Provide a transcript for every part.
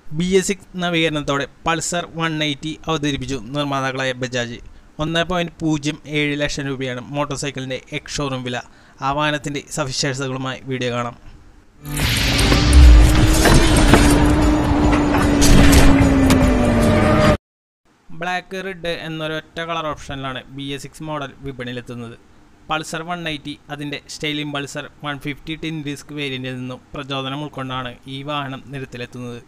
B S six നവീകരണത്തോടെ Pulsar one eighty അവതരിപ്പിച്ചു നിർമ്മാതാക്കളായ ബജാജ് ഒന്ന് പോയിൻറ്റ് പൂജ്യം ഏഴ് ലക്ഷം രൂപയാണ് മോട്ടോർ സൈക്കിളിൻ്റെ എക്സ് ഷോറൂം വില ആ വാഹനത്തിൻ്റെ സവിശേഷതകളുമായി വീഡിയോ കാണാം ബ്ലാക്ക് റെഡ് എന്നൊരൊറ്റ കളർ ഓപ്ഷനിലാണ് ബി എസ് സിക്സ് മോഡൽ വിപണിയിലെത്തുന്നത് പൾസർ വൺ എയ്റ്റി അതിൻ്റെ styling Pulsar one fifty twin disc വേരിയൻറ്റിൽ നിന്നും പ്രചോദനം ഉൾക്കൊണ്ടാണ് ഈ വാഹനം നിരത്തിലെത്തുന്നത്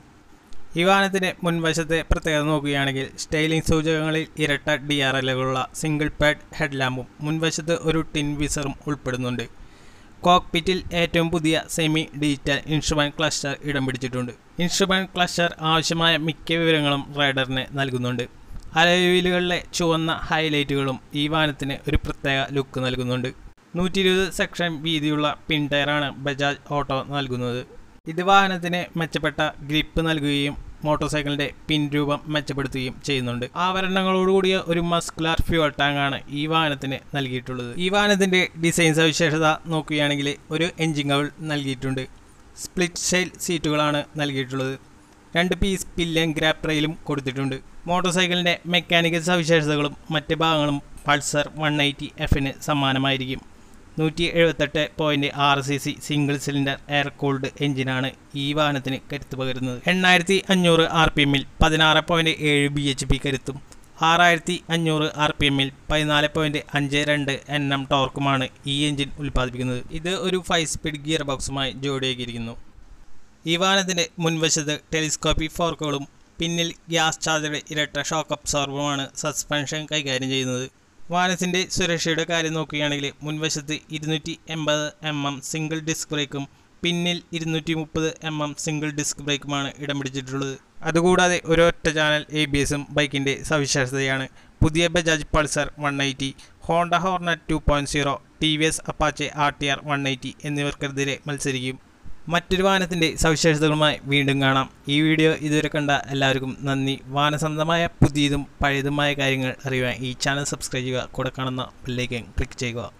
ഈ വാഹനത്തിൻ്റെ മുൻവശത്തെ പ്രത്യേകത നോക്കുകയാണെങ്കിൽ സ്റ്റൈലിംഗ് സൂചകങ്ങളിൽ ഇരട്ട ഡി ആർ എല്ലുകളുള്ള സിംഗിൾ പാഡ് ഹെഡ് ലാമ്പും മുൻവശത്ത് ഒരു ടിൻ വിസറും ഉൾപ്പെടുന്നുണ്ട് കോക്പിറ്റിൽ ഏറ്റവും പുതിയ സെമി ഡിജിറ്റൽ ഇൻസ്ട്രുമെൻറ്റ് ക്ലസ്റ്റർ ഇടം പിടിച്ചിട്ടുണ്ട് ഇൻസ്ട്രുമെൻറ്റ് ക്ലസ്റ്റർ ആവശ്യമായ മിക്ക വിവരങ്ങളും റൈഡറിന് നൽകുന്നുണ്ട് അലവീലുകളിലെ ചുവന്ന ഹൈലൈറ്റുകളും ഈ വാഹനത്തിന് ഒരു പ്രത്യേക ലുക്ക് നൽകുന്നുണ്ട് നൂറ്റി ഇരുപത് സെക്ഷൻ വീതിയുള്ള പിൻ ടയറാണ് ബജാജ് ഓട്ടോ നൽകുന്നത് ഇത് വാഹനത്തിന് മെച്ചപ്പെട്ട ഗ്രിപ്പ് നൽകുകയും മോട്ടോർ സൈക്കിളിന്റെ പിൻ രൂപം മെച്ചപ്പെടുത്തുകയും ചെയ്യുന്നുണ്ട് ആവരണങ്ങളോടുകൂടിയ ഒരു മസ്കുലാർ ഫ്യൂൾ ടാങ്കാണ് ഈ വാഹനത്തിന് നൽകിയിട്ടുള്ളത് ഈ വാഹനത്തിന്റെ ഡിസൈൻ സവിശേഷത നോക്കുകയാണെങ്കിൽ ഒരു എഞ്ചിൻ കവൾ നൽകിയിട്ടുണ്ട് സ്പ്ലിറ്റ് സ്റ്റൈൽ സീറ്റുകളാണ് നൽകിയിട്ടുള്ളത് രണ്ട് പീസ് പില്ലൻ ഗ്രാപ്പ് റെയിലും കൊടുത്തിട്ടുണ്ട് മോട്ടോർ സൈക്കിളിൻ്റെ മെക്കാനിക്കൽ സവിശേഷതകളും മറ്റ് ഭാഗങ്ങളും പൾസർ വൺ എയ്റ്റി എഫിന് സമാനമായിരിക്കും നൂറ്റി എഴുപത്തെട്ട് പോയിൻറ്റ് ആറ് C C single cylinder air cooled എഞ്ചിനാണ് ഈ വാഹനത്തിന് കരുത്ത് പകരുന്നത് എണ്ണായിരത്തി അഞ്ഞൂറ് ആർ പി എമ്മിൽ പതിനാറ് പോയിൻറ്റ് ഏഴ് ബി എച്ച് പി കരുത്തും ആറായിരത്തി അഞ്ഞൂറ് ആർ പി എമ്മിൽ പതിനാല് പോയിൻറ്റ് അഞ്ച് രണ്ട് എൻ എം ടോർക്കുമാണ് ഈ എഞ്ചിൻ ഉൽപ്പാദിപ്പിക്കുന്നത് ഇത് ഒരു ഫൈവ് സ്പീഡ് ഗിയർ ബോക്സുമായി ജോഡിയാക്കിയിരിക്കുന്നു ഈ വാഹനത്തിൻ്റെ മുൻവശത്ത് ടെലിസ്കോപ്പിക് ഫോർക്കുകളും പിന്നിൽ ഗ്യാസ് ചാർജറുടെ ഇരട്ട ഷോക്ക് അബ്സോർബറുമാണ് സസ്പെൻഷൻ കൈകാര്യം ചെയ്യുന്നത് വാഹനത്തിൻ്റെ സുരക്ഷയുടെ കാര്യം നോക്കുകയാണെങ്കിൽ മുൻവശത്ത് ഇരുന്നൂറ്റി എൺപത് എം എം സിംഗിൾ ഡിസ്ക് ബ്രേക്കും പിന്നിൽ ഇരുന്നൂറ്റി മുപ്പത് എം എം സിംഗിൾ ഡിസ്ക് ബ്രേക്കുമാണ് ഇടം പിടിച്ചിട്ടുള്ളത് അതുകൂടാതെ ഒരൊറ്റ ചാനൽ എ ബി എസും ബൈക്കിൻ്റെ സവിശേഷതയാണ് പുതിയ Bajaj Pulsar one eighty Honda Hornet two point zero T V S Apache R T R one eighty എന്നിവർക്കെതിരെ മത്സരിക്കും മറ്റൊരു വാഹനത്തിൻ്റെ സവിശേഷതകളുമായി വീണ്ടും കാണാം ഈ വീഡിയോ ഇതുവരെ കണ്ട എല്ലാവർക്കും നന്ദി വാഹനസംബന്ധമായ പുതിയതും പഴയതുമായ കാര്യങ്ങൾ അറിയുവാൻ ഈ ചാനൽ സബ്സ്ക്രൈബ് ചെയ്യുക കൂടെ കാണുന്ന ബെല്ലൈക്കൻ ക്ലിക്ക് ചെയ്യുക